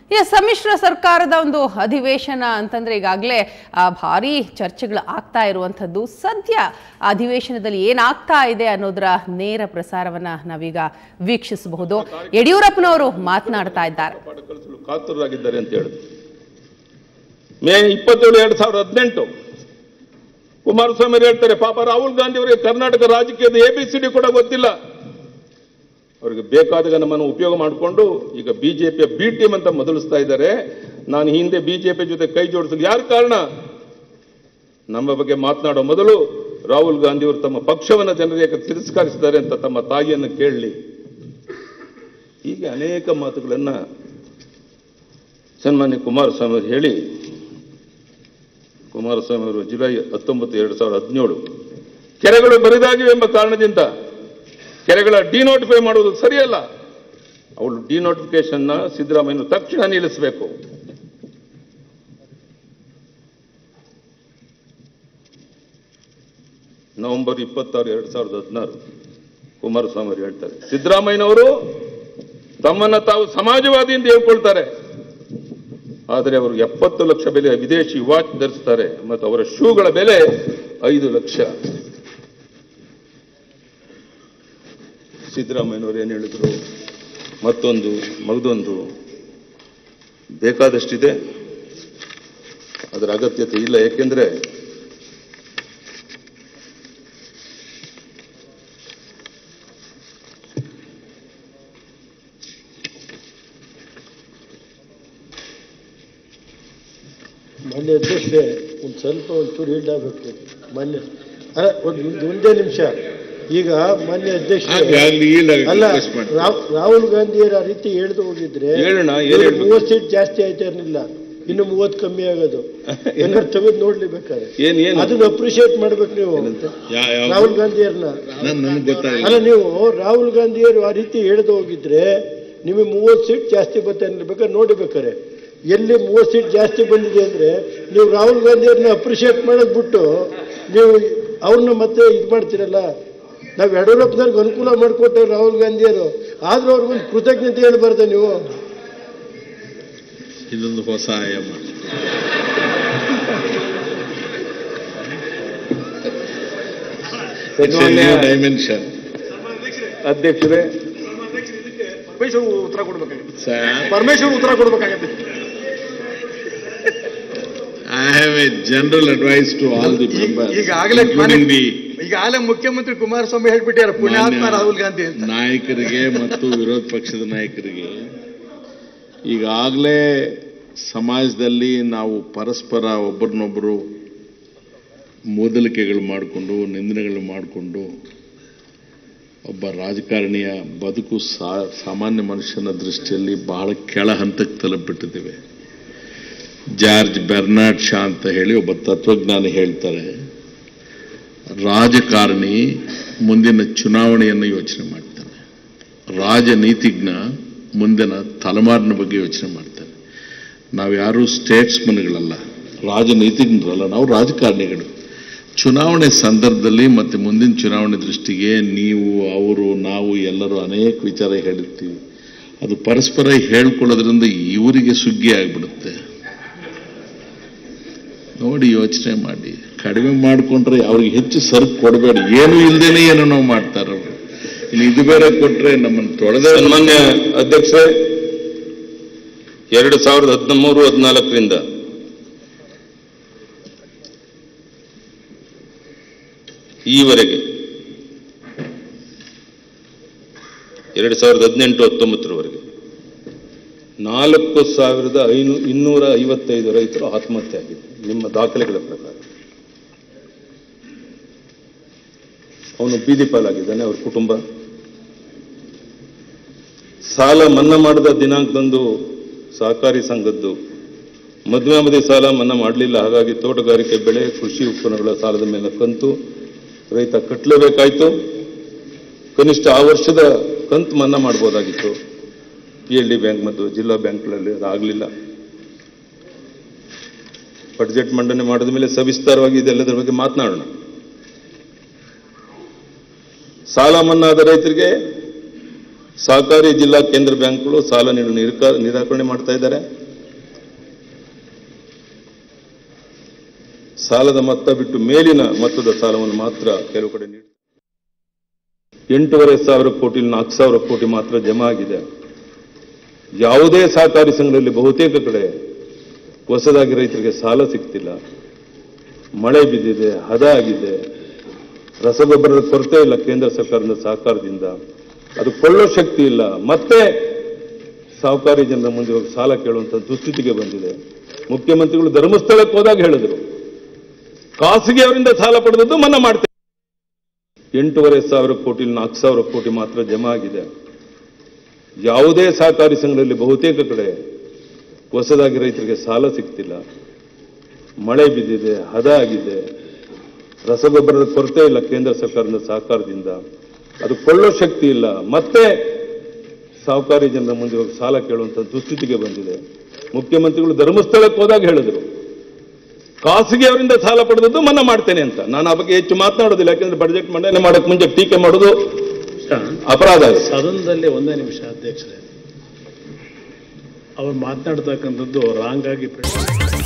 ಈ ಸಮ್ಮಿಶ್ರ ಸರ್ಕಾರದ ಒಂದು ಅಧಿವೇಶನ ಅಂತಂದ್ರೆ ಈಗಾಗಲೇ ಭಾರಿ ಚರ್ಚೆಗಳು ಆಗ್ತಾ ಇರುವಂಥದ್ದು ಸದ್ಯ ಅಧಿವೇಶನದಲ್ಲಿ ಏನಾಗ್ತಾ ಇದೆ ಅನ್ನೋದರ ನೇರ ಪ್ರಸಾರವನ್ನ ನಾವೀಗ ವೀಕ್ಷಿಸಬಹುದು ಯಡಿಯೂರಪ್ಪನವರು ಮಾತನಾಡ್ತಾ ಇದ್ದಾರೆ ಪಾಠ ಕಲಿಸಲು ಕಾತುರರಾಗಿದ್ದಾರೆ ಅಂತ ಹೇಳಿದ್ರು ಮೇ ಇಪ್ಪತ್ತೇಳು ಎರಡ್ ಸಾವಿರದ ಹದಿನೆಂಟು ಕುಮಾರಸ್ವಾಮಿ ಅವರು ಹೇಳ್ತಾರೆ ಪಾಪ ರಾಹುಲ್ ಗಾಂಧಿ ಅವರಿಗೆ ಕರ್ನಾಟಕ ರಾಜಕೀಯದ ಎ ಬಿ ಸಿ ಡಿ ಕೂಡ ಗೊತ್ತಿಲ್ಲ ಅವರಿಗೆ ಬೇಕಾದಾಗ ನಮ್ಮನ್ನು ಉಪಯೋಗ ಮಾಡಿಕೊಂಡು ಈಗ ಬಿಜೆಪಿಯ ಬಿ ಟೀಮ್ ಅಂತ ಮೊದಲಿಸ್ತಾ ಇದ್ದಾರೆ ನಾನು ಹಿಂದೆ ಬಿಜೆಪಿ ಜೊತೆ ಕೈ ಜೋಡಿಸಲು ಯಾರು ಕಾರಣ ನಮ್ಮ ಬಗ್ಗೆ ಮಾತನಾಡೋ ಮೊದಲು ರಾಹುಲ್ ಗಾಂಧಿ ಅವರು ತಮ್ಮ ಪಕ್ಷವನ್ನು ಜನರಿಗೆ ತಿರಸ್ಕರಿಸಿದ್ದಾರೆ ಅಂತ ತಮ್ಮ ತಾಯಿಯನ್ನು ಕೇಳಲಿ ಹೀಗೆ ಅನೇಕ ಮಾತುಗಳನ್ನ ಸನ್ಮಾನ್ಯ ಕುಮಾರಸ್ವಾಮಿ ಅವರು ಹೇಳಿ ಕುಮಾರಸ್ವಾಮಿ ಅವರು ಜುಲೈ ಹತ್ತೊಂಬತ್ತು ಎರಡು ಸಾವಿರದ ಹದಿನೇಳು ಕೆರೆಗಳು ಬರಿದಾಗಿವೆ ಎಂಬ ಕಾರಣದಿಂದ ಕೆರೆಗಳ ಡಿನೋಟಿಫೈ ಮಾಡುವುದು ಸರಿಯಲ್ಲ ಅವಳು ಡಿನೋಟಿಫಿಕೇಶನ್ ಸಿದ್ದರಾಮಯ್ಯ ತಕ್ಷಣ ನಿಲ್ಲಿಸಬೇಕು ನವೆಂಬರ್ ಇಪ್ಪತ್ತಾರು ಎರಡು ಸಾವಿರದ ಹದಿನಾರು ಕುಮಾರಸ್ವಾಮಿ ಅವರು ಹೇಳ್ತಾರೆ ಸಿದ್ದರಾಮಯ್ಯನವರು ತಮ್ಮನ್ನ ತಾವು ಸಮಾಜವಾದಿ ಅಂತ ಹೇಳ್ಕೊಳ್ತಾರೆ ಆದರೆ ಅವರು ಎಪ್ಪತ್ತು ಲಕ್ಷ ಬೆಲೆ ವಿದೇಶಿ ವಾಚ್ ಧರಿಸ್ತಾರೆ ಮತ್ತು ಅವರ ಶೂಗಳ ಬೆಲೆ ಐದು ಲಕ್ಷ ಸಿದ್ದರಾಮಯ್ಯನವರು ಏನು ಹೇಳಿದ್ರು ಮತ್ತೊಂದು ಮಗದೊಂದು ಬೇಕಾದಷ್ಟಿದೆ ಅದರ ಅಗತ್ಯತೆ ಇಲ್ಲ ಏಕೆಂದ್ರೆ ಮಾನ್ಯ ಅಧ್ಯಕ್ಷರೇ ಒಂದು ಸ್ವಲ್ಪ ಒಂಚೂರು ಈಲ್ಡ್ ಆಗಬೇಕು ಮಾನ್ಯ ಅಲ್ಲ ಒಂದು ಒಂದು ಒಂದೇ ನಿಮಿಷ ಈಗ ಮಾನ್ಯ ಅಧ್ಯಕ್ಷ ಆಗ್ಲಿ, ಆಗ್ಲಿ, yield ಆಗಕ್ಕೆ ಅಲ್ಲ request ಮಾಡಿ. ರಾವ್- ರಾಹುಲ್ ಗಾಂಧಿಯರ ಆ ರೀತಿ ಹೇಳ್ದು ಹೋಗಿದ್ರೆ ಹೇಳೋಣ, ಏನ್ ಇವ್ರಿಗೆ ಹೇಳ್ಬೇಕು? ಮೂವತ್ತು ಸೀಟ್ ಜಾಸ್ತಿ ಆಯ್ತಾ ಇರಲಿಲ್ಲ ಇನ್ನು ಮೂವತ್ತು ಕಮ್ಮಿ ಆಗೋದು ಏನಾರು ತೆಗೆದು ನೋಡ್ಲಿ ಬೇಕಾದ್ರೆ ಏನ್ ಏನು ಅದನ್ನ ಅಪ್ರಿಶಿಯೇಟ್ ಮಾಡ್ಬೇಕು ನೀವು ರಾಹುಲ್ ಗಾಂಧಿಯವ್ರನ್ನ ನನಗೆ ಗೊತ್ತಾಗಿಲ್ಲ ಅಲ್ಲ ನೀವು ರಾಹುಲ್ ಗಾಂಧಿಯವರು ಆ ರೀತಿ ಹೇಳ್ದು ಹೋಗಿದ್ರೆ ನಿಮಗೆ ಮೂವತ್ತು ಸೀಟ್ ಜಾಸ್ತಿ ಬರುತ್ತೆ ಅನ್ಬೇಕಾದ್ರೆ ನೋಡಿ ಬೇಕಾರೆ ಎಲ್ಲಿ ಮೂವತ್ತು ಸೀಟ್ ಜಾಸ್ತಿ ಬಂದಿದೆ ಅಂದ್ರೆ ನೀವು ರಾಹುಲ್ ಗಾಂಧಿಯವ್ರನ್ನ ಅಪ್ರಿಶಿಯೇಟ್ ಮಾಡೋದು ಬಿಟ್ಟು ನೀವು ಅವ್ರನ್ನ ಮತ್ತೆ ಇದು ಮಾಡ್ತೀರಲ್ಲ ನಾವು ಯಡಿಯೂರಪ್ಪನವ್ರಿಗೆ ಅನುಕೂಲ ಮಾಡಿಕೊಟ್ಟೆ ರಾಹುಲ್ ಗಾಂಧಿಯವರು ಆದ್ರೂ ಅವ್ರಿಗೊಂದು ಕೃತಜ್ಞತೆ ಹೇಳ್ಬಾರ್ದು ನೀವು ಇದೊಂದು ಹೊಸ ಆಯಾಮ ಡೈಮೆನ್ಷನ್ ಅಧ್ಯಕ್ಷರೇ ಪರಮೇಶ್ವರ್ ಉತ್ತರ ಕೊಡ್ಬೇಕಾಗುತ್ತೆ ಪರಮೇಶ್ವರ್ ಉತ್ತರ ಕೊಡ್ಬೇಕಾಗತ್ತೆ I have a general advice to all the members ಈಗಾಗಲೇ ಈಗಾಗಲೇ ಮುಖ್ಯಮಂತ್ರಿ ಕುಮಾರಸ್ವಾಮಿ ಹೇಳ್ಬಿಟ್ಟಾರ ಪುಣ್ಯಾತ್ಮ ರಾಹುಲ್ ಗಾಂಧಿ ಅಂತ ನಾಯಕರಿಗೆ ಮತ್ತು ವಿರೋಧ ಪಕ್ಷದ ನಾಯಕರಿಗೆ ಈಗಾಗಲೇ ಸಮಾಜದಲ್ಲಿ ನಾವು ಪರಸ್ಪರ ಒಬ್ಬರನ್ನೊಬ್ಬರು ಮೂದಲಿಕೆಗಳು ಮಾಡಿಕೊಂಡು ನಿಂದನೆಗಳು ಮಾಡಿಕೊಂಡು ಒಬ್ಬ ರಾಜಕಾರಣಿಯ ಬದುಕು ಸಾ ಸಾಮಾನ್ಯ ಮನುಷ್ಯನ ದೃಷ್ಟಿಯಲ್ಲಿ ಬಹಳ ಕೆಳ ಹಂತಕ್ಕೆ ತಲುಪಿಬಿಟ್ಟಿದ್ದೇವೆ ಜಾರ್ಜ್ ಬೆರ್ನಾಡ್ ಶಾ ಅಂತ ಹೇಳಿ ಒಬ್ಬ ತತ್ವಜ್ಞಾನಿ ಹೇಳ್ತಾರೆ ರಾಜಕಾರಣಿ ಮುಂದಿನ ಚುನಾವಣೆಯನ್ನು ಯೋಚನೆ ಮಾಡ್ತಾನೆ ರಾಜನೀತಿಜ್ಞ ಮುಂದಿನ ತಲೆಮಾರಿನ ಬಗ್ಗೆ ಯೋಚನೆ ಮಾಡ್ತಾನೆ ನಾವು ಯಾರು ಸ್ಟೇಟ್ಸ್ಮನ್ಗಳಲ್ಲ ರಾಜನೀತಿಜ್ಞರಲ್ಲ ನಾವು ರಾಜಕಾರಣಿಗಳು ಚುನಾವಣೆ ಸಂದರ್ಭದಲ್ಲಿ ಮತ್ತು ಮುಂದಿನ ಚುನಾವಣೆ ದೃಷ್ಟಿಗೆ ನೀವು ಅವರು ನಾವು ಎಲ್ಲರೂ ಅನೇಕ ವಿಚಾರ ಹೇಳಿರ್ತೀವಿ ಅದು ಪರಸ್ಪರ ಹೇಳ್ಕೊಳ್ಳೋದ್ರಿಂದ ಇವರಿಗೆ ಸುಗ್ಗಿ ಆಗ್ಬಿಡುತ್ತೆ ನೋಡಿ ಯೋಚನೆ ಮಾಡಿ ಕಡಿಮೆ ಮಾಡಿಕೊಂಡ್ರೆ ಅವ್ರಿಗೆ ಹೆಚ್ಚು ಸರಕು ಕೊಡಬೇಡಿ ಏನು ಇಲ್ದೇನೆ ಏನೋ ನಾವು ಮಾಡ್ತಾರ ಅವರು ಇನ್ನು ಇದು ಬೇರೆ ಕೊಟ್ರೆ ನಮ್ಮನ್ನು ತೊಳೆದ ಸನ್ಮಾನ್ಯ ಅಧ್ಯಕ್ಷರೇ ಎರಡು ಸಾವಿರದ ಹದಿಮೂರು ಹದಿನಾಲ್ಕರಿಂದ ಈವರೆಗೆ ಎರಡು ಸಾವಿರದ ಹದಿನೆಂಟು ಹತ್ತೊಂಬತ್ತರವರೆಗೆ ನಾಲ್ಕು ಸಾವಿರದ ಐನೂ ಇನ್ನೂರ ಐವತ್ತೈದು ರೈತರು ಆತ್ಮಹತ್ಯೆ ಆಗಿದೆ ನಿಮ್ಮ ದಾಖಲೆಗಳ ಪ್ರಕಾರ ಅವನು ಬೀದಿ ಪಾಲಾಗಿದ್ದಾನೆ ಅವ್ರ ಕುಟುಂಬ ಸಾಲ ಮನ್ನಾ ಮಾಡಿದ ದಿನಾಂಕದಂದು ಸಹಕಾರಿ ಸಂಘದ್ದು ಮಧ್ಯಾವಧಿ ಸಾಲ ಮನ್ನಾ ಮಾಡಲಿಲ್ಲ ಹಾಗಾಗಿ ತೋಟಗಾರಿಕೆ ಬೆಳೆ ಕೃಷಿ ಉತ್ಪನ್ನಗಳ ಸಾಲದ ಮೇಲೆ ಕಂತು ರೈತ ಕಟ್ಟಲೇಬೇಕಾಯ್ತು ಕನಿಷ್ಠ ಆ ವರ್ಷದ ಕಂತು ಮನ್ನಾ ಮಾಡ್ಬೋದಾಗಿತ್ತು ಪಿ ಎಲ್ ಡಿ ಬ್ಯಾಂಕ್ ಮತ್ತು ಜಿಲ್ಲಾ ಬ್ಯಾಂಕ್ಗಳಲ್ಲಿ ಅದಾಗಲಿಲ್ಲ ಬಡ್ಜೆಟ್ ಮಂಡನೆ ಮಾಡಿದ ಮೇಲೆ ಸವಿಸ್ತಾರವಾಗಿ ಇದೆಲ್ಲದರ ಬಗ್ಗೆ ಮಾತನಾಡೋಣ ಸಾಲ ಮನ್ನಾದ ರೈತರಿಗೆ ಸಹಕಾರಿ ಜಿಲ್ಲಾ ಕೇಂದ್ರ ಬ್ಯಾಂಕ್ಗಳು ಸಾಲ ನೀಡಲು ನಿರಕ- ನಿರಾಕರಣೆ ಮಾಡ್ತಾ ಇದ್ದಾರೆ ಸಾಲದ ಮೊತ್ತ ಬಿಟ್ಟು ಮೇಲಿನ ಮೊತ್ತದ ಸಾಲವನ್ನು ಮಾತ್ರ ಕೆಲವು ಕಡೆ ನೀಡಿ ಎಂಟೂವರೆ ಸಾವಿರ ಕೋಟಿ ನಾಲ್ಕು ಸಾವಿರ ಕೋಟಿ ಮಾತ್ರ ಜಮಾ ಆಗಿದೆ ಯಾವುದೇ ಸಹಕಾರಿ ಸಂಘದಲ್ಲಿ ಬಹುತೇಕ ಕಡೆ ಹೊಸದಾಗಿ ರೈತರಿಗೆ ಸಾಲ ಸಿಗ್ತಿಲ್ಲ ಮಳೆ ಬಿದ್ದಿದೆ ಹದ ಆಗಿದೆ ರಸಗೊಬ್ಬರದ ಕೊರತೆ ಇಲ್ಲ ಕೇಂದ್ರ ಸರ್ಕಾರದ ಸಹಕಾರದಿಂದ ಅದು ಕೊಳ್ಳೋ ಶಕ್ತಿ ಇಲ್ಲ ಮತ್ತೆ ಸಾಹುಕಾರಿ ಜನರ ಮುಂದೆ ಹೋಗಿ ಸಾಲ ಕೇಳುವಂತ ದುಸ್ಥಿತಿಗೆ ಬಂದಿದೆ ಮುಖ್ಯಮಂತ್ರಿಗಳು ಧರ್ಮಸ್ಥಳಕ್ಕೆ ಹೋದಾಗ ಹೇಳಿದ್ರು ಖಾಸಗಿಯವರಿಂದ ಸಾಲ ಪಡೆದದ್ದು ಮನ್ನಾ ಮಾಡ್ತೇವೆ ಎಂಟೂವರೆ ಸಾವಿರ ಕೋಟಿ ನಾಲ್ಕು ಸಾವಿರ ಕೋಟಿ ಮಾತ್ರ ಜಮಾ ಆಗಿದೆ ಯಾವುದೇ ಸಹಕಾರಿ ಸಂಘದಲ್ಲಿ ಬಹುತೇಕ ಕಡೆ ಹೊಸದಾಗಿ ರೈತರಿಗೆ ಸಾಲ ಸಿಗ್ತಿಲ್ಲ ಮಳೆ ಬಿದ್ದಿದೆ ಹದ ಆಗಿದೆ ರಸಗೊಬ್ಬರದ ಕೊರತೆ ಇಲ್ಲ ಕೇಂದ್ರ ಸರ್ಕಾರದ ಸಹಕಾರದಿಂದ ಅದು ಕೊಳ್ಳೋ ಶಕ್ತಿ ಇಲ್ಲ ಮತ್ತೆ ಸಾಹುಕಾರಿ ಜನರ ಮುಂದೆ ಹೋಗಿ ಸಾಲ ಕೇಳುವಂತ ದುಸ್ಥಿತಿಗೆ ಬಂದಿದೆ ಮುಖ್ಯಮಂತ್ರಿಗಳು ಧರ್ಮಸ್ಥಳಕ್ಕೆ ಹೋದಾಗ ಹೇಳಿದ್ರು ಖಾಸಗಿಯವರಿಂದ ಸಾಲ ಪಡೆದದ್ದು ಮನ್ನಾ ಮಾಡ್ತೇನೆ ಅಂತ ನಾನು ಆ ಬಗ್ಗೆ ಹೆಚ್ಚು ಮಾತನಾಡೋದಿಲ್ಲ ಯಾಕಂದ್ರೆ ಬಜೆಟ್ ಮಂಡನೆ ಮಾಡಕ್ ಮುಂಚೆ ಟೀಕೆ ಮಾಡೋದು ಅಪರಾಧ ಇದೆ. ಸದನದಲ್ಲಿ ಒಂದೇ ನಿಮಿಷ ಅಧ್ಯಕ್ಷರೇ ಅವ್ರು ಮಾತನಾಡ್ತಕ್ಕಂಥದ್ದು ರಾಂಗ್ ಆಗಿ ಪ್ರ-